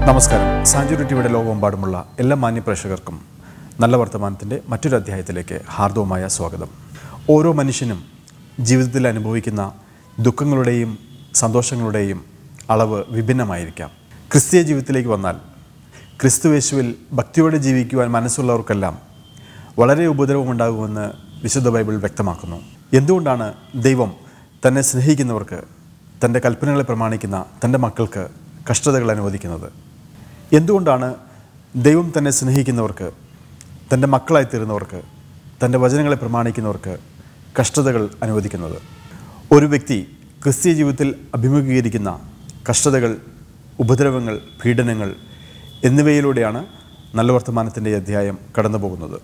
നമസ്കാരം സാഞ്ചുറി ടിവിയുടെ ലോകമെമ്പാടുമുള്ള എല്ലാ മാന്യ പ്രേക്ഷകർക്കും നല്ല വർത്തമാനത്തിൻ്റെ മറ്റൊരു അധ്യായത്തിലേക്ക് ഹാർദവമായ സ്വാഗതം ഓരോ മനുഷ്യനും ജീവിതത്തിൽ അനുഭവിക്കുന്ന ദുഃഖങ്ങളുടെയും സന്തോഷങ്ങളുടെയും അളവ് വിഭിന്നമായിരിക്കാം ക്രിസ്തീയ ജീവിതത്തിലേക്ക് വന്നാൽ ക്രിസ്തുവേശുവിൽ ഭക്തിയോടെ ജീവിക്കുവാൻ മനസ്സുള്ളവർക്കെല്ലാം വളരെ ഉപദ്രവമുണ്ടാകുമെന്ന് വിശുദ്ധ ബൈബിൾ വ്യക്തമാക്കുന്നു എന്തുകൊണ്ടാണ് ദൈവം തന്നെ സ്നേഹിക്കുന്നവർക്ക് തൻ്റെ കൽപ്പനകളെ പ്രമാണിക്കുന്ന തൻ്റെ മക്കൾക്ക് കഷ്ടതകൾ അനുവദിക്കുന്നത് എന്തുകൊണ്ടാണ് ദൈവം തന്നെ സ്നേഹിക്കുന്നവർക്ക് തൻ്റെ മക്കളായി തീരുന്നവർക്ക് തൻ്റെ വചനങ്ങളെ പ്രമാണിക്കുന്നവർക്ക് കഷ്ടതകൾ അനുവദിക്കുന്നത് ഒരു വ്യക്തി ക്രിസ്തീയ ജീവിതത്തിൽ അഭിമുഖീകരിക്കുന്ന കഷ്ടതകൾ ഉപദ്രവങ്ങൾ പീഡനങ്ങൾ എന്നിവയിലൂടെയാണ് നല്ല വർത്തമാനത്തിൻ്റെ ഈ അധ്യായം കടന്നു പോകുന്നത്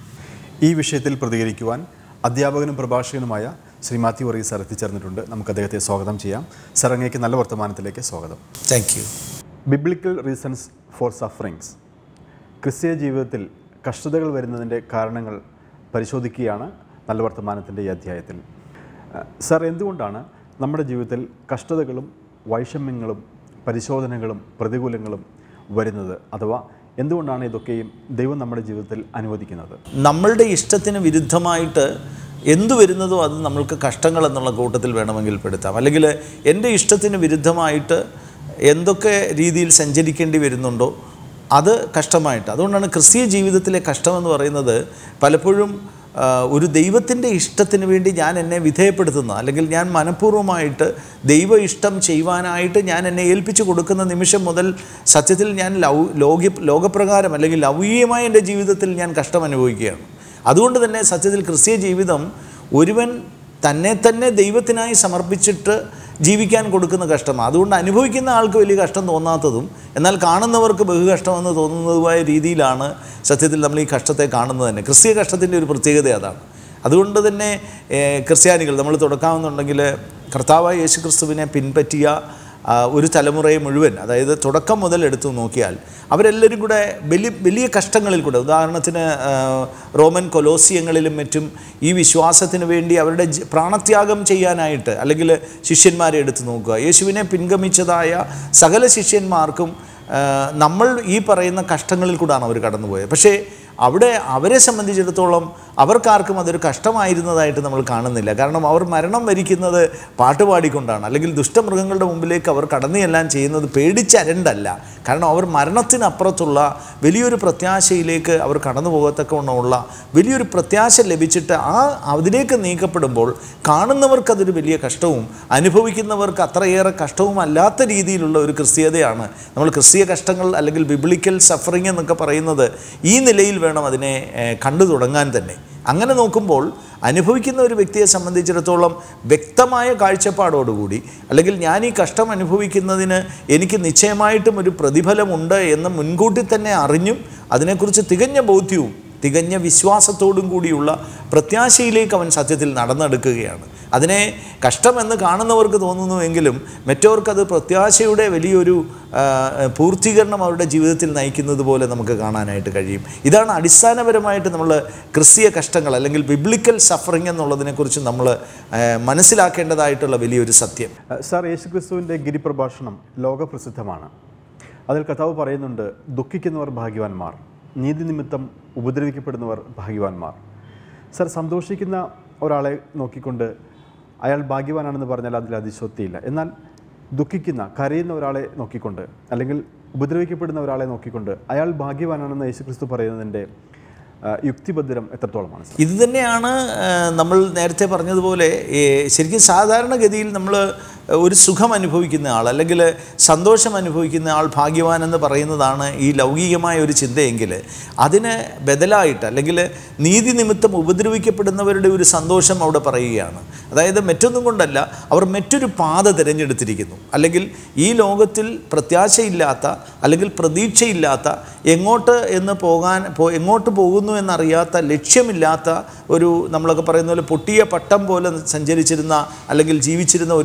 ഈ വിഷയത്തിൽ പ്രതികരിക്കുവാൻ അധ്യാപകനും പ്രഭാഷകനുമായ ശ്രീ മാത്യു വർഗീസ് സാർ എത്തിച്ചേർന്നിട്ടുണ്ട് നമുക്ക് അദ്ദേഹത്തെ സ്വാഗതം ചെയ്യാം സാർ അങ്ങേക്ക് നല്ല വർത്തമാനത്തിലേക്ക് സ്വാഗതം thank you biblical reasons for sufferings ക്രിസ്തീയ ജീവിതത്തിൽ കഷ്ടതകൾ വരുന്നതിൻ്റെ കാരണങ്ങൾ പരിശോധിക്കുകയാണ് നല്ല വർത്തമാനത്തിൻ്റെ ഈ അധ്യായത്തിൽ അഹ് സാർ എന്തുകൊണ്ടാണ് നമ്മുടെ ജീവിതത്തിൽ കഷ്ടതകളും വൈഷമ്യങ്ങളും പരിശോധനകളും പ്രതികൂലങ്ങളും വരുന്നത് അഥവാ എന്തുകൊണ്ടാണ് ഇതൊക്കെയും ദൈവം നമ്മുടെ ജീവിതത്തിൽ അനുവദിക്കുന്നത് നമ്മളുടെ ഇഷ്ടത്തിന് വിരുദ്ധമായിട്ട് എന്തു വരുന്നതോ അത് നമ്മൾക്ക് കഷ്ടങ്ങൾ എന്നുള്ള കൂട്ടത്തിൽ വേണമെങ്കിൽ പെടുത്താം അല്ലെങ്കിൽ എൻ്റെ ഇഷ്ടത്തിന് വിരുദ്ധമായിട്ട് എന്തൊക്കെ രീതിയിൽ സഞ്ചരിക്കേണ്ടി വരുന്നുണ്ടോ അത് കഷ്ടമായിട്ട് അതുകൊണ്ടാണ് ക്രിസ്തീയ ജീവിതത്തിലെ കഷ്ടമെന്ന് പറയുന്നത് പലപ്പോഴും ആ, ഒരു ദൈവത്തിൻ്റെ ഇഷ്ടത്തിന് വേണ്ടി ഞാൻ എന്നെ വിധേയപ്പെടുത്തുന്ന അല്ലെങ്കിൽ ഞാൻ മനഃപൂർവ്വമായിട്ട് ദൈവ ഇഷ്ടം ചെയ്യുവാനായിട്ട് ഞാൻ എന്നെ ഏൽപ്പിച്ചു കൊടുക്കുന്ന നിമിഷം മുതൽ സത്യത്തിൽ ഞാൻ ലൗ ലോക ലോകപ്രകാരം അല്ലെങ്കിൽ ലൗകികമായ എൻ്റെ ജീവിതത്തിൽ ഞാൻ കഷ്ടം അനുഭവിക്കുകയാണ് അതുകൊണ്ട് തന്നെ സത്യത്തിൽ ക്രിസ്തീയ ജീവിതം ഒരുവൻ തന്നെ തന്നെ ദൈവത്തിനായി സമർപ്പിച്ചിട്ട് ജീവിക്കാൻ കൊടുക്കുന്ന കഷ്ടമാണ് അതുകൊണ്ട് അനുഭവിക്കുന്ന ആൾക്ക് വലിയ കഷ്ടം തോന്നാത്തതും എന്നാൽ കാണുന്നവർക്ക് ബഹുകഷ്ടമെന്ന് തോന്നുന്നതുമായ രീതിയിലാണ് സത്യത്തിൽ നമ്മൾ ഈ കഷ്ടത്തെ കാണുന്നത് തന്നെ ക്രിസ്തീയ കഷ്ടത്തിൻ്റെ ഒരു പ്രത്യേകത അതാണ് അതുകൊണ്ട് തന്നെ ഏഹ്, ക്രിസ്ത്യാനികൾ നമ്മൾ തുടക്കാമെന്നുണ്ടെങ്കിൽ കർത്താവായ യേശു ക്രിസ്തുവിനെ പിൻപറ്റിയ ആ, ഒരു തലമുറയെ മുഴുവൻ അതായത് തുടക്കം മുതൽ എടുത്തു നോക്കിയാൽ അവരെല്ലാവരും കൂടെ വലിയ വലിയ കഷ്ടങ്ങളിൽ കൂടെ ഉദാഹരണത്തിന് ആ, റോമൻ കൊലോസിയങ്ങളിലും മറ്റും ഈ വിശ്വാസത്തിന് വേണ്ടി അവരുടെ ജ- പ്രാണത്യാഗം ചെയ്യാനായിട്ട് അല്ലെങ്കിൽ ശിഷ്യന്മാരെ എടുത്തു നോക്കുക യേശുവിനെ പിൻഗമിച്ചതായ സകല ശിഷ്യന്മാർക്കും ആ, നമ്മൾ ഈ പറയുന്ന കഷ്ടങ്ങളിൽ കൂടാണ് അവർ കടന്നുപോയത് പക്ഷേ അവിടെ അവരെ സംബന്ധിച്ചിടത്തോളം അവർക്കാർക്കും അതൊരു കഷ്ടമായിരുന്നതായിട്ട് നമ്മൾ കാണുന്നില്ല കാരണം അവർ മരണം വരിക്കുന്നത് പാട്ടുപാടിക്കൊണ്ടാണ് അല്ലെങ്കിൽ ദുഷ്ടമൃഗങ്ങളുടെ മുമ്പിലേക്ക് അവർ കടന്നു ചെല്ലാൻ ചെയ്യുന്നത് പേടിച്ചരണ്ടല്ല കാരണം അവർ മരണത്തിനപ്പുറത്തുള്ള വലിയൊരു പ്രത്യാശയിലേക്ക് അവർ കടന്നു പോകത്തക്കവണ്ണമുള്ള വലിയൊരു പ്രത്യാശ ലഭിച്ചിട്ട് ആ അതിലേക്ക് നീക്കപ്പെടുമ്പോൾ കാണുന്നവർക്ക് അതൊരു വലിയ കഷ്ടവും അനുഭവിക്കുന്നവർക്ക് അത്രയേറെ കഷ്ടവും അല്ലാത്ത രീതിയിലുള്ള ഒരു ക്രിസ്തീയതയാണ് നമ്മൾ ക്രിസ്തീയ കഷ്ടങ്ങൾ അല്ലെങ്കിൽ ബിബ്ലിക്കൽ സഫറിങ് എന്നൊക്കെ പറയുന്നത് ഈ നിലയിൽ വേണം അതിനെ ഏഹ്, കണ്ടു തുടങ്ങാൻ തന്നെ അങ്ങനെ നോക്കുമ്പോൾ അനുഭവിക്കുന്ന ഒരു വ്യക്തിയെ സംബന്ധിച്ചിടത്തോളം വ്യക്തമായ കാഴ്ചപ്പാടോടുകൂടി അല്ലെങ്കിൽ ഞാൻ ഈ കഷ്ടം അനുഭവിക്കുന്നതിന് എനിക്ക് നിശ്ചയമായിട്ടും ഒരു പ്രതിഫലമുണ്ട് എന്ന് മുൻകൂട്ടി തന്നെ അറിഞ്ഞും അതിനെക്കുറിച്ച് തികഞ്ഞ ബോധ്യവും തികഞ്ഞ വിശ്വാസത്തോടും കൂടിയുള്ള പ്രത്യാശയിലേക്ക് അവൻ സത്യത്തിൽ നടന്നെടുക്കുകയാണ് അതിനെ കഷ്ടമെന്ന് കാണുന്നവർക്ക് തോന്നുന്നുവെങ്കിലും മറ്റവർക്കത് പ്രത്യാശയുടെ വലിയൊരു ആ, പൂർത്തീകരണം അവരുടെ ജീവിതത്തിൽ നയിക്കുന്നത് പോലെ നമുക്ക് കാണാനായിട്ട് കഴിയും ഇതാണ് അടിസ്ഥാനപരമായിട്ട് നമ്മൾ ക്രിസ്തീയ കഷ്ടങ്ങൾ അല്ലെങ്കിൽ ബിബ്ലിക്കൽ സഫറിങ് എന്നുള്ളതിനെക്കുറിച്ച് നമ്മൾ ആ, മനസ്സിലാക്കേണ്ടതായിട്ടുള്ള വലിയൊരു സത്യം അഹ് സാർ യേശുക്രിസ്തുവിൻ്റെ ഗിരിപ്രഭാഷണം ലോകപ്രസിദ്ധമാണ് അതിൽ കഥാവ് പറയുന്നുണ്ട് ദുഃഖിക്കുന്നവർ ഭാഗ്യവാന്മാർ നീതി നിമിത്തം ഉപദ്രവിക്കപ്പെടുന്നവർ ഭാഗ്യവാന്മാർ സാർ സന്തോഷിക്കുന്ന ഒരാളെ നോക്കിക്കൊണ്ട് അയാൾ ഭാഗ്യവാനാണെന്ന് പറഞ്ഞാൽ അതിൽ അതിശോക്തിയില്ല എന്നാൽ ദുഃഖിക്കുന്ന കരയുന്ന ഒരാളെ നോക്കിക്കൊണ്ട് അല്ലെങ്കിൽ ഉപദ്രവിക്കപ്പെടുന്ന ഒരാളെ നോക്കിക്കൊണ്ട് അയാൾ ഭാഗ്യവാനാണെന്ന് യേശുക്രിസ്തു പറയുന്നതിൻ്റെ ആ, യുക്തിഭദ്രം എത്രത്തോളമാണ് സാർ ഇത് തന്നെയാണ് ആ, നമ്മൾ നേരത്തെ പറഞ്ഞതുപോലെ ഈ ശരിക്കും സാധാരണഗതിയിൽ നമ്മൾ ഒരു സുഖം അനുഭവിക്കുന്ന ആൾ അല്ലെങ്കിൽ സന്തോഷം അനുഭവിക്കുന്ന ആൾ ഭാഗ്യവാൻ എന്ന് പറയുന്നതാണ് ഈ ലൗകികമായ ഒരു ചിന്തയെങ്കിൽ അതിന് ബദലായിട്ട് അല്ലെങ്കിൽ നീതി നിമിത്തം ഉപദ്രവിക്കപ്പെടുന്നവരുടെ ഒരു സന്തോഷം അവിടെ പറയുകയാണ് അതായത് മറ്റൊന്നും കൊണ്ടല്ല അവർ മറ്റൊരു പാത തിരഞ്ഞെടുത്തിരിക്കുന്നു അല്ലെങ്കിൽ ഈ ലോകത്തിൽ പ്രത്യാശയില്ലാത്ത അല്ലെങ്കിൽ പ്രതീക്ഷയില്ലാത്ത എങ്ങോട്ട് എന്ന് പോകാൻ പോ എങ്ങോട്ട് പോകുന്നു എന്നറിയാത്ത ലക്ഷ്യമില്ലാത്ത ഒരു നമ്മളൊക്കെ പറയുന്ന പോലെ പൊട്ടിയ പട്ടം പോലെ സഞ്ചരിച്ചിരുന്ന അല്ലെങ്കിൽ ജീവിച്ചിരുന്ന ഒരു ജീവിതത്തിൽ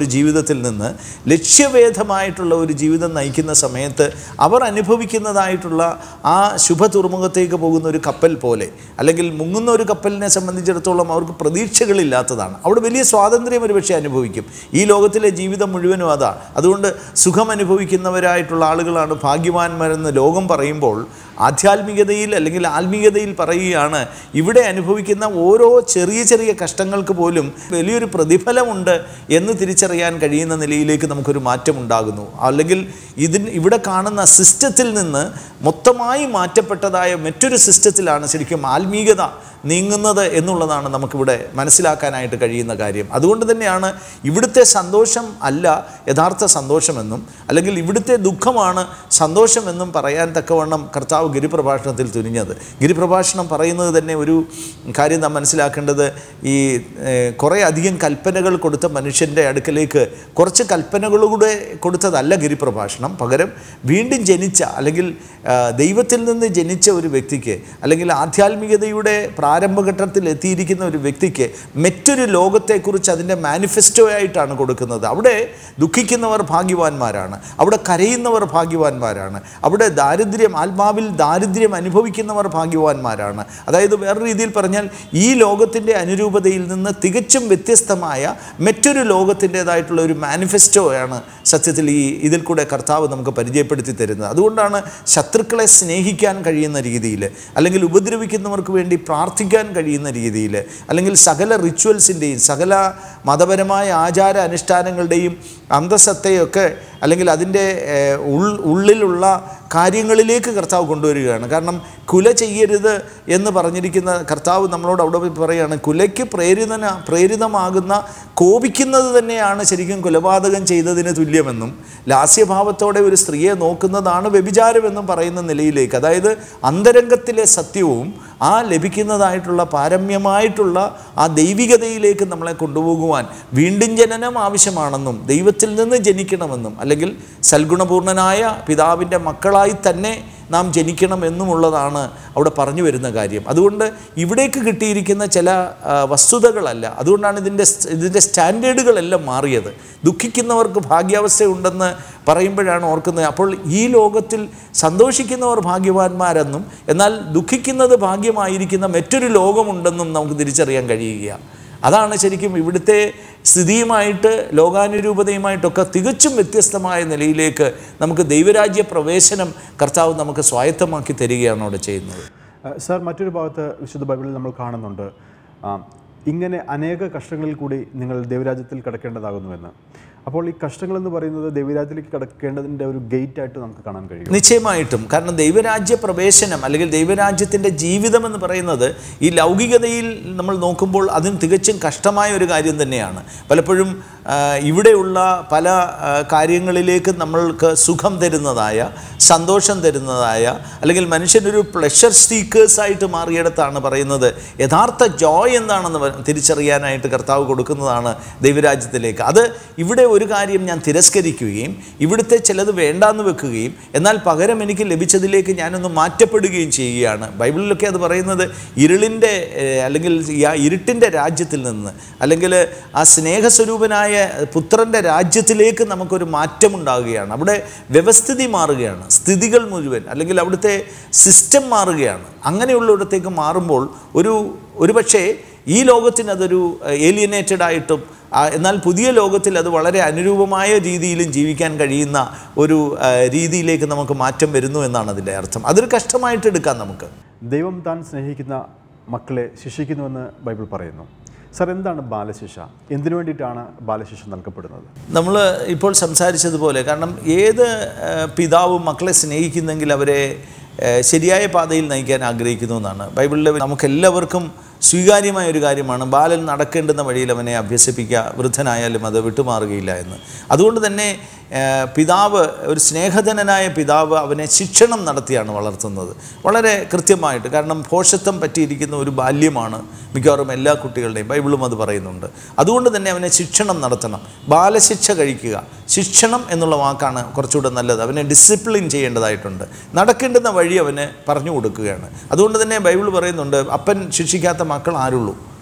ജീവിതത്തിൽ നിന്ന് ലക്ഷ്യവേദമായിട്ടുള്ള ഒരു ജീവിതം നയിക്കുന്ന സമയത്ത് അവർ അനുഭവിക്കുന്നതായിട്ടുള്ള ആ ശുഭ തുറമുഖത്തേക്ക് പോകുന്ന ഒരു കപ്പൽ പോലെ അല്ലെങ്കിൽ മുങ്ങുന്ന ഒരു കപ്പലിനെ സംബന്ധിച്ചിടത്തോളം അവർക്ക് പ്രതീക്ഷകളില്ലാത്തതാണ് അവിടെ വലിയ സ്വാതന്ത്ര്യം ഒരുപക്ഷെ അനുഭവിക്കും ഈ ലോകത്തിലെ ജീവിതം മുഴുവനും അതാണ് അതുകൊണ്ട് സുഖം അനുഭവിക്കുന്നവരായിട്ടുള്ള ആളുകളാണ് ഭാഗ്യവാന്മാരെന്ന് ലോകം പറയുമ്പോൾ ആധ്യാത്മികതയിൽ അല്ലെങ്കിൽ ആത്മീയതയിൽ പറയുകയാണ് ഇവിടെ അനുഭവിക്കുന്ന ഓരോ ചെറിയ ചെറിയ കഷ്ടങ്ങൾക്ക് പോലും വലിയൊരു പ്രതിഫലമുണ്ട് എന്ന് തിരിച്ചറിയാൻ കഴിയുന്ന നിലയിലേക്ക് നമുക്കൊരു മാറ്റം ഉണ്ടാകുന്നു അല്ലെങ്കിൽ ഇതിന് ഇവിടെ കാണുന്ന സിസ്റ്റത്തിൽ നിന്ന് മൊത്തമായി മാറ്റപ്പെട്ടതായ മറ്റൊരു സിസ്റ്റത്തിലാണ് ശരിക്കും ആത്മീയത നീങ്ങുന്നത് എന്നുള്ളതാണ് നമുക്കിവിടെ മനസ്സിലാക്കാനായിട്ട് കഴിയുന്ന കാര്യം അതുകൊണ്ട് തന്നെയാണ് ഇവിടുത്തെ സന്തോഷം അല്ല യഥാർത്ഥ സന്തോഷമെന്നും അല്ലെങ്കിൽ ഇവിടുത്തെ ദുഃഖമാണ് സന്തോഷമെന്നും പറയാൻ തക്കവണ്ണം കർത്താവ് ഗിരിപ്രഭാഷണത്തിൽ തുനിഞ്ഞത് ഗിരിപ്രഭാഷണം പറയുന്നത് തന്നെ ഒരു കാര്യം നാം മനസ്സിലാക്കേണ്ടത് ഈ ഏഹ്, കുറേ അധികം കൽപ്പനകൾ കൊടുത്ത മനുഷ്യൻ്റെ അടുക്കലേക്ക് കുറച്ച് കൽപ്പനകളുകൂടെ കൊടുത്തതല്ല ഗിരിപ്രഭാഷണം പകരം വീണ്ടും ജനിച്ച അല്ലെങ്കിൽ ആ, ദൈവത്തിൽ നിന്ന് ജനിച്ച ഒരു വ്യക്തിക്ക് അല്ലെങ്കിൽ ആധ്യാത്മികതയുടെ പ്രാരംഭഘട്ടത്തിൽ എത്തിയിരിക്കുന്ന ഒരു വ്യക്തിക്ക് മറ്റൊരു ലോകത്തെക്കുറിച്ച് അതിൻ്റെ മാനിഫെസ്റ്റോ ആയിട്ടാണ് കൊടുക്കുന്നത് അവിടെ ദുഃഖിക്കുന്നവർ ഭാഗ്യവാന്മാരാണ് അവിടെ കരയുന്നവർ ഭാഗ്യവാന്മാരാണ് അവിടെ ദാരിദ്ര്യം ആത്മാവിൽ ദാരിദ്ര്യം അനുഭവിക്കുന്നവർ ഭാഗ്യവാന്മാരാണ് അതായത് വേറെ രീതിയിൽ പറഞ്ഞാൽ ഈ ലോകത്തിൻ്റെ അനുരൂപതയിൽ നിന്ന് തികച്ചും വ്യത്യസ്തമായ മറ്റൊരു ലോകത്തിൻ്റെതായിട്ടുള്ള ഒരു മാനിഫെസ്റ്റോയാണ് സത്യത്തിൽ ഈ ഇതിൽ കൂടെ കർത്താവ് നമുക്ക് പരിചയപ്പെടുത്തി തരുന്നത് അതുകൊണ്ടാണ് ശത്രുക്കളെ സ്നേഹിക്കാൻ കഴിയുന്ന രീതിയിൽ അല്ലെങ്കിൽ ഉപദ്രവിക്കുന്നവർക്ക് വേണ്ടി പ്രാർത്ഥിക്കാൻ കഴിയുന്ന രീതിയിൽ അല്ലെങ്കിൽ സകല റിച്വൽസിൻ്റെയും സകല മതപരമായ ആചാര അനുഷ്ഠാനങ്ങളുടെയും അന്തസ്സത്തെയൊക്കെ അല്ലെങ്കിൽ അതിൻ്റെ ഏഹ്, ഉൾ ഉള്ളിലുള്ള കാര്യങ്ങളിലേക്ക് കർത്താവ് കൊണ്ടുവരികയാണ് കാരണം കുല ചെയ്യരുത് എന്ന് പറഞ്ഞിരിക്കുന്ന കർത്താവ് നമ്മളോട് അവിടെ പോയി പറയുകയാണ് കുലയ്ക്ക് പ്രേരിതന പ്രേരിതമാകുന്ന കോപിക്കുന്നത് തന്നെയാണ് ശരിക്കും കൊലപാതകം ചെയ്തതിന് തുല്യമെന്നും ലാസ്യഭാവത്തോടെ ഒരു സ്ത്രീയെ നോക്കുന്നതാണ് വ്യഭിചാരമെന്നും പറയുന്ന നിലയിലേക്ക് അതായത് അന്തരംഗത്തിലെ സത്യവും ആ ലഭിക്കുന്നതായിട്ടുള്ള പാരമ്യമായിട്ടുള്ള ആ ദൈവികതയിലേക്ക് നമ്മളെ കൊണ്ടുപോകുവാൻ വീണ്ടും ജനനം ആവശ്യമാണെന്നും ദൈവത്തിൽ നിന്ന് ജനിക്കണമെന്നും അല്ലെങ്കിൽ സൽഗുണപൂർണനായ പിതാവിൻ്റെ മക്കളായി തന്നെ നാം ജനിക്കണം എന്നുമുള്ളതാണ് അവിടെ പറഞ്ഞു വരുന്ന കാര്യം അതുകൊണ്ട് ഇവിടേക്ക് കിട്ടിയിരിക്കുന്ന ചില ആ, വസ്തുതകളല്ല അതുകൊണ്ടാണ് ഇതിൻ്റെ സ്- ഇതിൻ്റെ സ്റ്റാൻഡേർഡുകളെല്ലാം മാറിയത് ദുഃഖിക്കുന്നവർക്ക് ഭാഗ്യാവസ്ഥയുണ്ടെന്ന് പറയുമ്പോഴാണ് ഓർക്കുന്നത് അപ്പോൾ ഈ ലോകത്തിൽ സന്തോഷിക്കുന്നവർ ഭാഗ്യവാന്മാരെന്നും എന്നാൽ ദുഃഖിക്കുന്നത് ഭാഗ്യമായിരിക്കുന്ന മറ്റൊരു ലോകമുണ്ടെന്നും നമുക്ക് തിരിച്ചറിയാൻ കഴിയുകയാണ് അതാണ് ശരിക്കും ഇവിടുത്തെ സ്ഥിതിയുമായിട്ട് ലോകാനുരൂപതയുമായിട്ടൊക്കെ തികച്ചും വ്യത്യസ്തമായ നിലയിലേക്ക് നമുക്ക് ദൈവരാജ്യ പ്രവേശനം കർത്താവ് നമുക്ക് സ്വായത്തമാക്കി തരികയാണ് അവിടെ ചെയ്യുന്നത് ആ, സാർ മറ്റൊരു ഭാഗത്ത് വിശുദ്ധ ബൈബിളിൽ നമ്മൾ കാണുന്നുണ്ട് ആ, ഇങ്ങനെ അനേക കഷ്ടങ്ങളിൽ കൂടി നിങ്ങൾ ദൈവരാജ്യത്തിൽ കിടക്കേണ്ടതാകുന്നുവെന്ന് അപ്പോൾ ഈ കഷ്ടങ്ങൾ എന്ന് പറയുന്നത് ദൈവരാജ്യത്തിലേക്ക് കിടക്കേണ്ടതിൻ്റെ ഒരു ഗേറ്റ് ആയിട്ട് നമുക്ക് കാണാൻ കഴിയും നിശ്ചയമായിട്ടും കാരണം ദൈവരാജ്യ പ്രവേശനം അല്ലെങ്കിൽ ദൈവരാജ്യത്തിൻ്റെ ജീവിതം എന്ന് പറയുന്നത് ഈ ലൗകികതയിൽ നമ്മൾ നോക്കുമ്പോൾ അതിന് തികച്ചും കഷ്ടമായ ഒരു കാര്യം തന്നെയാണ് പലപ്പോഴും ആ, ഇവിടെയുള്ള പല ആ, കാര്യങ്ങളിലേക്ക് നമ്മൾക്ക് സുഖം തരുന്നതായ സന്തോഷം തരുന്നതായ അല്ലെങ്കിൽ മനുഷ്യനൊരു പ്ലഷർ സീക്കേഴ്സായിട്ട് മാറിയിടത്താണ് പറയുന്നത് യഥാർത്ഥ ജോയ് എന്താണെന്ന് പ- തിരിച്ചറിയാനായിട്ട് കർത്താവ് കൊടുക്കുന്നതാണ് ദൈവരാജ്യത്തിലേക്ക് അത് ഇവിടെ ഒരു കാര്യം ഞാൻ തിരസ്കരിക്കുകയും ഇവിടുത്തെ ചിലത് വേണ്ടാന്ന് വെക്കുകയും എന്നാൽ പകരം എനിക്ക് ലഭിച്ചതിലേക്ക് ഞാനൊന്ന് മാറ്റപ്പെടുകയും ചെയ്യുകയാണ് ബൈബിളിലൊക്കെ അത് പറയുന്നത് ഇരുളിൻ്റെ ഏഹ്, അല്ലെങ്കിൽ ഈ ആ ഇരുട്ടിൻ്റെ രാജ്യത്തിൽ നിന്ന് അല്ലെങ്കിൽ ആ സ്നേഹസ്വരൂപനായ പുത്രൻ്റെ രാജ്യത്തിലേക്ക് നമുക്കൊരു മാറ്റമുണ്ടാകുകയാണ് അവിടെ വ്യവസ്ഥിതി മാറുകയാണ് സ്ഥിതികൾ മുഴുവൻ അല്ലെങ്കിൽ അവിടുത്തെ സിസ്റ്റം മാറുകയാണ് അങ്ങനെയുള്ളിടത്തേക്ക് മാറുമ്പോൾ ഒരു ഒരുപക്ഷേ ഈ ലോകത്തിന് അതൊരു ഏലിയനേറ്റഡ് ആയിട്ടും ആ, എന്നാൽ പുതിയ ലോകത്തിൽ അത് വളരെ അനുരൂപമായ രീതിയിലും ജീവിക്കാൻ കഴിയുന്ന ഒരു ആ, രീതിയിലേക്ക് നമുക്ക് മാറ്റം വരുന്നു എന്നാണ് അതിൻ്റെ അർത്ഥം അതൊരു കഷ്ടമായിട്ട് എടുക്കാം നമുക്ക് ദൈവം താൻ സ്നേഹിക്കുന്ന മക്കളെ ശിക്ഷിക്കുന്നുവെന്ന് ബൈബിൾ പറയുന്നു സാർ എന്താണ് ബാലശിക്ഷ എന്തിനു വേണ്ടിയിട്ടാണ് ബാലശിക്ഷ നൽകപ്പെടുന്നത് നമ്മൾ ഇപ്പോൾ സംസാരിച്ചതുപോലെ കാരണം ഏത് ആ, പിതാവും മക്കളെ സ്നേഹിക്കുന്നെങ്കിൽ അവരെ ആ, ശരിയായ പാതയിൽ നയിക്കാൻ ആഗ്രഹിക്കുന്നു എന്നാണ് ബൈബിളിലെ നമുക്കെല്ലാവർക്കും സ്വീകാര്യമായ ഒരു കാര്യമാണ് ബാലൻ നടക്കേണ്ടുന്ന വഴിയിൽ അവനെ അഭ്യസിപ്പിക്കുക വൃദ്ധനായാലും അത് വിട്ടുമാറുകയില്ല എന്ന് അതുകൊണ്ട് തന്നെ ആ, പിതാവ് ഒരു സ്നേഹധനനായ പിതാവ് അവനെ ശിക്ഷണം നടത്തിയാണ് വളർത്തുന്നത് വളരെ കൃത്യമായിട്ട് കാരണം ഭോഷത്വം പറ്റിയിരിക്കുന്ന ഒരു ബാല്യമാണ് മിക്കവാറും എല്ലാ കുട്ടികളുടെയും ബൈബിളും അത് പറയുന്നുണ്ട് അതുകൊണ്ട് തന്നെ അവനെ ശിക്ഷണം നടത്തണം ബാലശിക്ഷ കഴിക്കുക ശിക്ഷണം എന്നുള്ള വാക്കാണ് കുറച്ചുകൂടെ നല്ലത് അവനെ ഡിസിപ്ലിൻ ചെയ്യേണ്ടതായിട്ടുണ്ട് നടക്കേണ്ടുന്ന വഴി അവന് പറഞ്ഞു കൊടുക്കുകയാണ് അതുകൊണ്ട് തന്നെ ബൈബിൾ പറയുന്നുണ്ട് അപ്പൻ ശിക്ഷിക്കാത്ത മക്കൾ ആരുള്ളൂ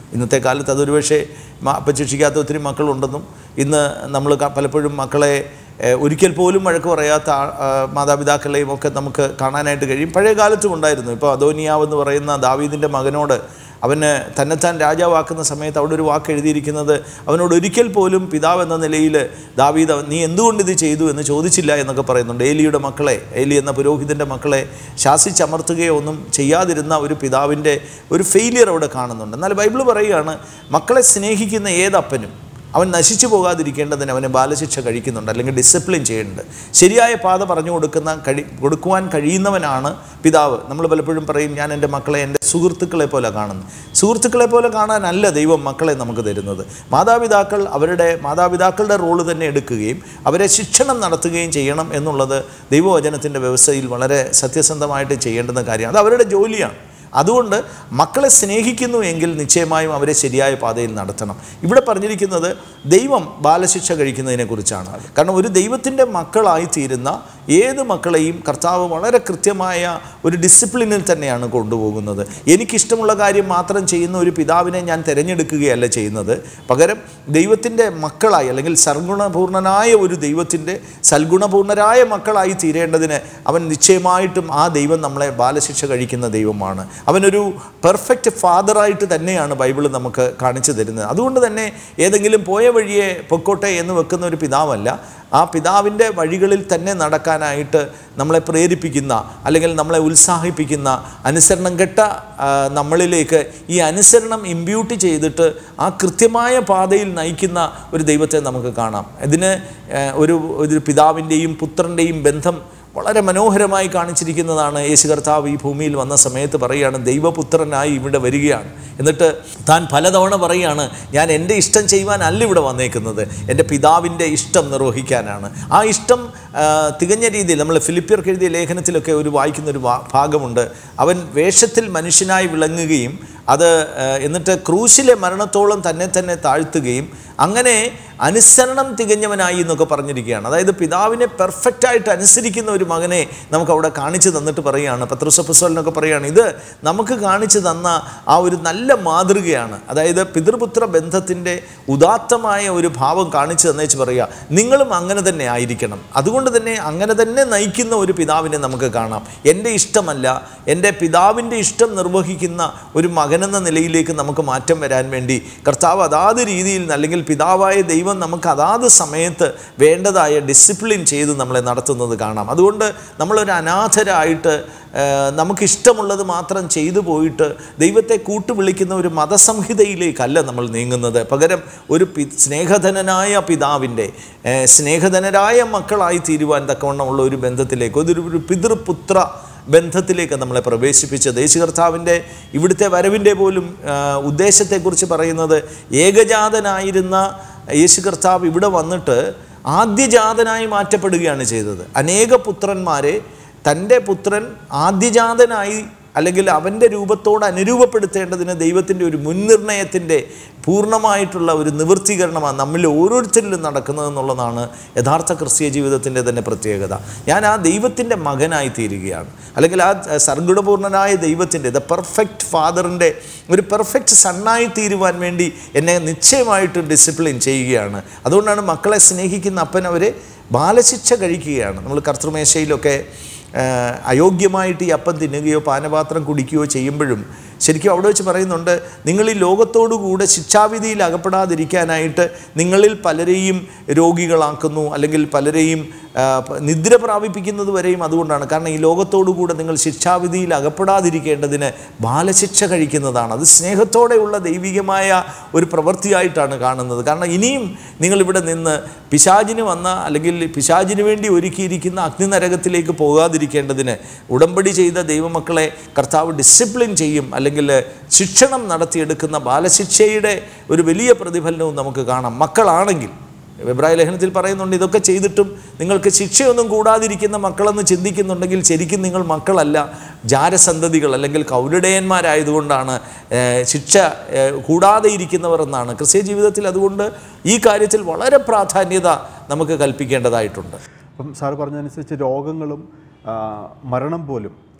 ഇന്നത്തെ കാലത്ത് അതൊരു പക്ഷേ അപ്പശിക്ഷിക്കാത്ത ഒത്തിരി മക്കളുണ്ടെന്നും ഇന്ന് നമ്മൾ ക- പലപ്പോഴും മക്കളെ ഏഹ്, ഒരിക്കൽ പോലും വഴക്ക് പറയാത്ത ആ- ആ, മാതാപിതാക്കളെയും ഒക്കെ നമുക്ക് കാണാനായിട്ട് കഴിയും പഴയ കാലത്തും ഉണ്ടായിരുന്നു ഇപ്പോൾ അദോനിയാവ് എന്ന് പറയുന്ന ദാവീദിൻ്റെ മകനോട് അവന് തന്നെത്താൻ രാജാവാക്കുന്ന സമയത്ത് അവിടെ ഒരു വാക്ക് എഴുതിയിരിക്കുന്നത് അവനോട് ഒരിക്കൽ പോലും പിതാവ് എന്ന നിലയിൽ ദാവീദ് അവൻ- നീ എന്തുകൊണ്ട് ഇത് ചെയ്തു എന്ന് ചോദിച്ചില്ല എന്നൊക്കെ പറയുന്നുണ്ട് ഏലിയുടെ മക്കളെ ഏലി എന്ന പുരോഹിതൻ്റെ മക്കളെ ശാസിച്ചമർത്തുകയോ ഒന്നും ചെയ്യാതിരുന്ന ഒരു പിതാവിൻ്റെ ഒരു ഫെയിലിയർ അവിടെ കാണുന്നുണ്ട് എന്നാൽ ബൈബിൾ പറയുകയാണ് മക്കളെ സ്നേഹിക്കുന്ന ഏതപ്പനും അവൻ നശിച്ചു പോകാതിരിക്കേണ്ടതിന് അവന് ബാലശിക്ഷ കഴിക്കുന്നുണ്ട് അല്ലെങ്കിൽ ഡിസിപ്ലിൻ ചെയ്യുന്നുണ്ട് ശരിയായ പാത പറഞ്ഞു കൊടുക്കുന്ന കഴി കൊടുക്കുവാൻ കഴിയുന്നവനാണ് പിതാവ് നമ്മൾ പലപ്പോഴും പറയും ഞാൻ എൻ്റെ മക്കളെ എൻ്റെ സുഹൃത്തുക്കളെ പോലെ കാണുന്നു സുഹൃത്തുക്കളെ പോലെ കാണാനല്ല ദൈവം മക്കളെ നമുക്ക് തരുന്നത് മാതാപിതാക്കൾ അവരുടെ മാതാപിതാക്കളുടെ റോള് തന്നെ എടുക്കുകയും അവരെ ശിക്ഷണം നടത്തുകയും ചെയ്യണം എന്നുള്ളത് ദൈവവചനത്തിൻ്റെ വ്യവസ്ഥയിൽ വളരെ സത്യസന്ധമായിട്ട് ചെയ്യേണ്ടുന്ന കാര്യമാണ് അത് അവരുടെ ജോലിയാണ് അതുകൊണ്ട് മക്കളെ സ്നേഹിക്കുന്നു എങ്കിൽ നിശ്ചയമായും അവരെ ശരിയായ പാതയിൽ നടത്തണം ഇവിടെ പറഞ്ഞിരിക്കുന്നത് ദൈവം ബാലശിക്ഷ കഴിക്കുന്നതിനെ കുറിച്ചാണ് കാരണം ഒരു ദൈവത്തിൻ്റെ മക്കളായി തീരുന്ന ഏത് മക്കളെയും കർത്താവ് വളരെ കൃത്യമായ ഒരു ഡിസിപ്ലിനിൽ തന്നെയാണ് കൊണ്ടുപോകുന്നത് എനിക്കിഷ്ടമുള്ള കാര്യം മാത്രം ചെയ്യുന്ന ഒരു പിതാവിനെ ഞാൻ തിരഞ്ഞെടുക്കുകയല്ല ചെയ്യുന്നത് പകരം ദൈവത്തിൻ്റെ മക്കളായി അല്ലെങ്കിൽ സർഗുണപൂർണനായ ഒരു ദൈവത്തിൻ്റെ സൽഗുണപൂർണരായ മക്കളായി തീരേണ്ടതിന് അവൻ നിശ്ചയമായിട്ടും ആ ദൈവം നമ്മളെ ബാലശിക്ഷ കഴിക്കുന്ന ദൈവമാണ് അവനൊരു പെർഫെക്റ്റ് ഫാദറായിട്ട് തന്നെയാണ് ബൈബിൾ നമുക്ക് കാണിച്ചു തരുന്നത് അതുകൊണ്ട് തന്നെ ഏതെങ്കിലും പോയ വഴിയെ പൊക്കോട്ടെ എന്ന് വെക്കുന്ന ഒരു പിതാവല്ല ആ പിതാവിൻ്റെ വഴികളിൽ തന്നെ നടക്കാനായിട്ട് നമ്മളെ പ്രേരിപ്പിക്കുന്ന അല്ലെങ്കിൽ നമ്മളെ ഉത്സാഹിപ്പിക്കുന്ന അനുസരണം കെട്ട ആ, നമ്മളിലേക്ക് ഈ അനുസരണം ഇമ്പ്യൂട്ട് ചെയ്തിട്ട് ആ കൃത്യമായ പാതയിൽ നയിക്കുന്ന ഒരു ദൈവത്തെ നമുക്ക് കാണാം ഇതിന് ആ, ഒരു ഒരു പിതാവിൻ്റെയും പുത്രൻ്റെയും ബന്ധം വളരെ മനോഹരമായി കാണിച്ചിരിക്കുന്നതാണ് യേശു കർത്താവ് ഈ ഭൂമിയിൽ വന്ന സമയത്ത് പറയുകയാണ് ദൈവപുത്രനായി ഇവിടെ വരികയാണ് എന്നിട്ട് താൻ പലതവണ പറയുകയാണ് ഞാൻ എൻ്റെ ഇഷ്ടം ചെയ്യുവാനല്ല ഇവിടെ വന്നേക്കുന്നത് എൻ്റെ പിതാവിൻ്റെ ഇഷ്ടം നിർവഹിക്കാനാണ് ആ ഇഷ്ടം ആ, തികഞ്ഞ രീതിയിൽ നമ്മൾ ഫിലിപ്പിയർക്ക് എഴുതിയ ലേഖനത്തിലൊക്കെ ഒരു വായിക്കുന്ന ഒരു വാ- ഭാഗമുണ്ട് അവൻ വേഷത്തിൽ മനുഷ്യനായി വിളങ്ങുകയും അത് ആ, എന്നിട്ട് ക്രൂശിലെ മരണത്തോളം തന്നെ തന്നെ താഴ്ത്തുകയും അങ്ങനെ അനുസരണം തികഞ്ഞവനായി എന്നൊക്കെ പറഞ്ഞിരിക്കുകയാണ് അതായത് പിതാവിനെ പെർഫെക്റ്റായിട്ട് അനുസരിക്കുന്ന ഒരു മകനെ നമുക്ക് അവിടെ കാണിച്ചു തന്നിട്ട് പറയുകയാണ് പത്രോസപ്പസ്വലിനൊക്കെ പറയുകയാണ് ഇത് നമുക്ക് കാണിച്ചു തന്ന ആ ഒരു നല്ല മാതൃകയാണ് അതായത് പിതൃപുത്ര ബന്ധത്തിൻ്റെ ഉദാത്തമായ ഒരു ഭാവം കാണിച്ചു തന്നേച്ച് പറയുക നിങ്ങളും അങ്ങനെ തന്നെ ആയിരിക്കണം അതുകൊണ്ട് തന്നെ അങ്ങനെ തന്നെ നയിക്കുന്ന ഒരു പിതാവിനെ നമുക്ക് കാണാം എൻ്റെ ഇഷ്ടമല്ല എൻ്റെ പിതാവിൻ്റെ ഇഷ്ടം നിർവഹിക്കുന്ന ഒരു മകനെന്ന നിലയിലേക്ക് നമുക്ക് മാറ്റം വരാൻ വേണ്ടി കർത്താവ് അതാത് രീതിയിൽ അല്ലെങ്കിൽ പിതാവായ ദൈവം നമുക്ക് അതാത് സമയത്ത് വേണ്ടതായ ഡിസിപ്ലിൻ ചെയ്ത് നമ്മളെ നടത്തുന്നത് കാണാം അതുകൊണ്ട് നമ്മളൊരു അനാഥരായിട്ട് ആ, നമുക്കിഷ്ടമുള്ളത് മാത്രം ചെയ്തു പോയിട്ട് ദൈവത്തെ കൂട്ടുവിളിക്കുന്ന ഒരു മതസംഹിതയിലേക്കല്ല നമ്മൾ നീങ്ങുന്നത് പകരം ഒരു പി സ്നേഹധനനായ പിതാവിൻ്റെ ആ, സ്നേഹധനരായ മക്കളായി തീരുവാൻ തക്കവണ്ണമുള്ള ഒരു ബന്ധത്തിലേക്ക് അതൊരു ഒരു പിതൃപുത്ര ബന്ധത്തിലേക്ക് നമ്മളെ പ്രവേശിപ്പിച്ചത് യേശു കർത്താവിൻ്റെ ഇവിടുത്തെ വരവിൻ്റെ പോലും ആ, ഉദ്ദേശത്തെക്കുറിച്ച് പറയുന്നത് ഏകജാതനായിരുന്ന യേശു കർത്താവ് ഇവിടെ വന്നിട്ട് ആദ്യജാതനായി മാറ്റപ്പെടുകയാണ് ചെയ്തത് അനേക പുത്രന്മാരെ തൻ്റെ പുത്രൻ ആദ്യജാതനായി അല്ലെങ്കിൽ അവൻ്റെ രൂപത്തോട് അനുരൂപപ്പെടുത്തേണ്ടതിന് ദൈവത്തിൻ്റെ ഒരു മുൻനിർണയത്തിൻ്റെ പൂർണ്ണമായിട്ടുള്ള ഒരു നിവൃത്തീകരണമാണ് നമ്മിൽ ഓരോരുത്തരിലും നടക്കുന്നതെന്നുള്ളതാണ് യഥാർത്ഥ ക്രിസ്തീയ ജീവിതത്തിൻ്റെ തന്നെ പ്രത്യേകത ഞാൻ ആ ദൈവത്തിൻ്റെ മകനായി തീരുകയാണ് അല്ലെങ്കിൽ ആ സർഗുണപൂർണനായ ദൈവത്തിൻ്റെ ദ പെർഫെക്റ്റ് ഫാദറിൻ്റെ ഒരു പെർഫെക്റ്റ് സണ്ണായി തീരുവാൻ വേണ്ടി എന്നെ നിശ്ചയമായിട്ട് ഡിസിപ്ലിൻ ചെയ്യുകയാണ് അതുകൊണ്ടാണ് മക്കളെ സ്നേഹിക്കുന്ന അപ്പൻ അവരെ ബാലശിക്ഷ കഴിക്കുകയാണ് നമ്മൾ കർത്തൃമേശയിലൊക്കെ ആ, അയോഗ്യമായിട്ട് ഈ അപ്പം തിന്നുകയോ പാനപാത്രം കുടിക്കുകയോ ചെയ്യുമ്പോഴും ശരിക്കും അവിടെ വെച്ച് പറയുന്നുണ്ട് നിങ്ങൾ ഈ ലോകത്തോടുകൂടെ ശിക്ഷാവിധിയിൽ അകപ്പെടാതിരിക്കാനായിട്ട് നിങ്ങളിൽ പലരെയും രോഗികളാക്കുന്നു അല്ലെങ്കിൽ പലരെയും ആ, പ- നിദ്ര പ്രാപിപ്പിക്കുന്നത് വരെയും അതുകൊണ്ടാണ് കാരണം ഈ ലോകത്തോടുകൂടെ നിങ്ങൾ ശിക്ഷാവിധിയിൽ അകപ്പെടാതിരിക്കേണ്ടതിന് ബാലശിക്ഷ കഴിക്കുന്നതാണ് അത് സ്നേഹത്തോടെയുള്ള ദൈവികമായ ഒരു പ്രവൃത്തിയായിട്ടാണ് കാണുന്നത് കാരണം ഇനിയും നിങ്ങളിവിടെ നിന്ന് പിശാചിന് വന്ന അല്ലെങ്കിൽ പിശാചിന് വേണ്ടി ഒരുക്കിയിരിക്കുന്ന അഗ്നിനരകത്തിലേക്ക് പോകാതിരിക്കേണ്ടതിന് ഉടമ്പടി ചെയ്ത ദൈവമക്കളെ കർത്താവ് ഡിസിപ്ലിൻ ചെയ്യും അല്ലെങ്കിൽ ശിക്ഷണം നടത്തിയെടുക്കുന്ന ബാലശിക്ഷയുടെ ഒരു വലിയ പ്രതിഫലനവും നമുക്ക് കാണാം മക്കളാണെങ്കിൽ എബ്രായ ലേഖനത്തിൽ പറയുന്നുണ്ട് ഇതൊക്കെ ചെയ്തിട്ടും നിങ്ങൾക്ക് ശിക്ഷയൊന്നും കൂടാതിരിക്കുന്ന മക്കളെന്ന് ചിന്തിക്കുന്നുണ്ടെങ്കിൽ ശരിക്കും നിങ്ങൾ മക്കളല്ല ജാരസന്തതികൾ അല്ലെങ്കിൽ കൗരുടയന്മാരായതുകൊണ്ടാണ് ഏഹ്, ശിക്ഷ ഏഹ്, കൂടാതെ ഇരിക്കുന്നവർ എന്നാണ് ക്രിസ്ത്യ ജീവിതത്തിൽ അതുകൊണ്ട് ഈ കാര്യത്തിൽ വളരെ പ്രാധാന്യത നമുക്ക് കൽപ്പിക്കേണ്ടതായിട്ടുണ്ട് അപ്പം സാറ് പറഞ്ഞതനുസരിച്ച് രോഗങ്ങളും ആ, മരണം പോലും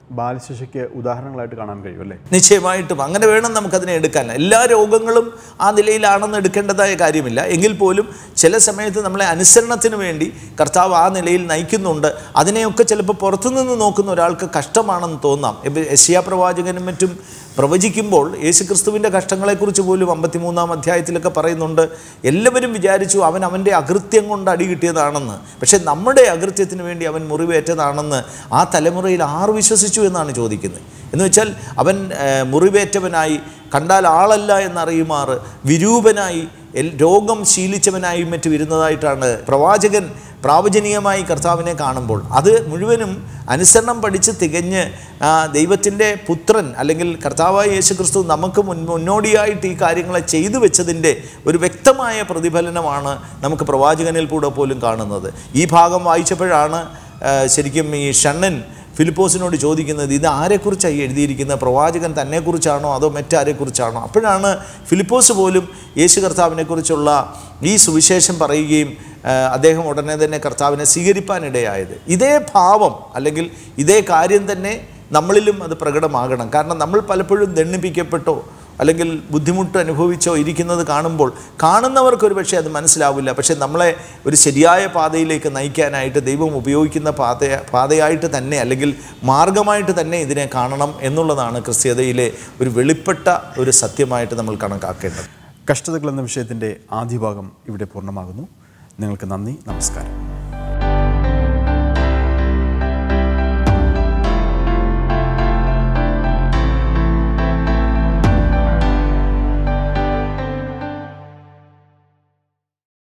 ബാലശിശയ്ക്ക് ഉദാഹരണങ്ങളായിട്ട് കാണാൻ കഴിയും അല്ലേ നിശ്ചയമായിട്ടും അങ്ങനെ വേണം നമുക്കതിനെ എടുക്കാൻ എല്ലാ രോഗങ്ങളും ആ നിലയിലാണെന്ന് എടുക്കേണ്ടതായ കാര്യമില്ല എങ്കിൽ പോലും ചില സമയത്ത് നമ്മളെ അനുസരണത്തിന് വേണ്ടി കർത്താവ് ആ നിലയിൽ നയിക്കുന്നുണ്ട് അതിനെയൊക്കെ ചിലപ്പോൾ പുറത്തുനിന്ന് നോക്കുന്ന ഒരാൾക്ക് കഷ്ടമാണെന്ന് തോന്നാം ഇപ്പം എസിയ പ്രവാചകനും മറ്റും പ്രവചിക്കുമ്പോൾ യേശുക്രിസ്തുവിൻ്റെ കഷ്ടങ്ങളെക്കുറിച്ച് പോലും അമ്പത്തിമൂന്നാം അധ്യായത്തിലൊക്കെ പറയുന്നുണ്ട് എല്ലാവരും വിചാരിച്ചു അവൻ അവൻ്റെ അകൃത്യം കൊണ്ട് അടി കിട്ടിയതാണെന്ന് പക്ഷേ നമ്മുടെ അകൃത്യത്തിന് വേണ്ടി അവൻ മുറിവേറ്റതാണെന്ന് ആ തലമുറയിൽ ആർ വിശ്വസിച്ചു എന്നാണ് ചോദിക്കുന്നത് എന്ന് വെച്ചാൽ അവൻ ഏഹ്, മുറിവേറ്റവനായി കണ്ടാൽ ആളല്ല എന്നറിയുമാറ് വിരൂപനായി എൽ- രോഗം ശീലിച്ചവനായി മറ്റും ഇരുന്നതായിട്ടാണ് പ്രവാചകൻ പ്രാവചനീയമായി കർത്താവിനെ കാണുമ്പോൾ അത് മുഴുവനും അനുസരണം പഠിച്ച് തികഞ്ഞ് ആ, ദൈവത്തിൻ്റെ പുത്രൻ അല്ലെങ്കിൽ കർത്താവായ യേശു ക്രിസ്തു നമുക്ക് മുൻ മുന്നോടിയായിട്ട് ഈ കാര്യങ്ങളെ ചെയ്തു വെച്ചതിൻ്റെ ഒരു വ്യക്തമായ പ്രതിഫലനമാണ് നമുക്ക് പ്രവാചകനിൽ കൂടെ പോലും കാണുന്നത് ഈ ഭാഗം വായിച്ചപ്പോഴാണ് ആ, ശരിക്കും ഈ ഷണ്ണൻ ഫിലിപ്പോസിനോട് ചോദിക്കുന്നത് ഇത് ആരെക്കുറിച്ചാണ് ഈ എഴുതിയിരിക്കുന്നത് പ്രവാചകൻ തന്നെക്കുറിച്ചാണോ അതോ മറ്റാരെക്കുറിച്ചാണോ അപ്പോഴാണ് ഫിലിപ്പോസ് പോലും യേശു കർത്താവിനെക്കുറിച്ചുള്ള ഈ സുവിശേഷം പറയുകയും ആ, അദ്ദേഹം ഉടനെ തന്നെ കർത്താവിനെ സ്വീകരിപ്പാനിടയായത് ഇതേ ഭാവം അല്ലെങ്കിൽ ഇതേ കാര്യം തന്നെ നമ്മളിലും അത് പ്രകടമാകണം കാരണം നമ്മൾ പലപ്പോഴും ദണ്ണിപ്പിക്കപ്പെട്ടോ അല്ലെങ്കിൽ ബുദ്ധിമുട്ട് അനുഭവിച്ചോ ഇരിക്കുന്നത് കാണുമ്പോൾ കാണുന്നവർക്ക് ഒരു പക്ഷേ അത് മനസ്സിലാവില്ല പക്ഷേ നമ്മളെ ഒരു ശരിയായ പാതയിലേക്ക് നയിക്കാനായിട്ട് ദൈവം ഉപയോഗിക്കുന്ന പാത പാതയായിട്ട് തന്നെ അല്ലെങ്കിൽ മാർഗമായിട്ട് തന്നെ ഇതിനെ കാണണം എന്നുള്ളതാണ് ക്രിസ്ത്യതയിലെ ഒരു വെളിപ്പെട്ട ഒരു സത്യമായിട്ട് നമ്മൾ കണക്കാക്കേണ്ടത് കഷ്ടതകൾ എന്ന വിഷയത്തിൻ്റെ ആദ്യ ഭാഗം ഇവിടെ പൂർണ്ണമാകുന്നു നിങ്ങൾക്ക് നന്ദി നമസ്കാരം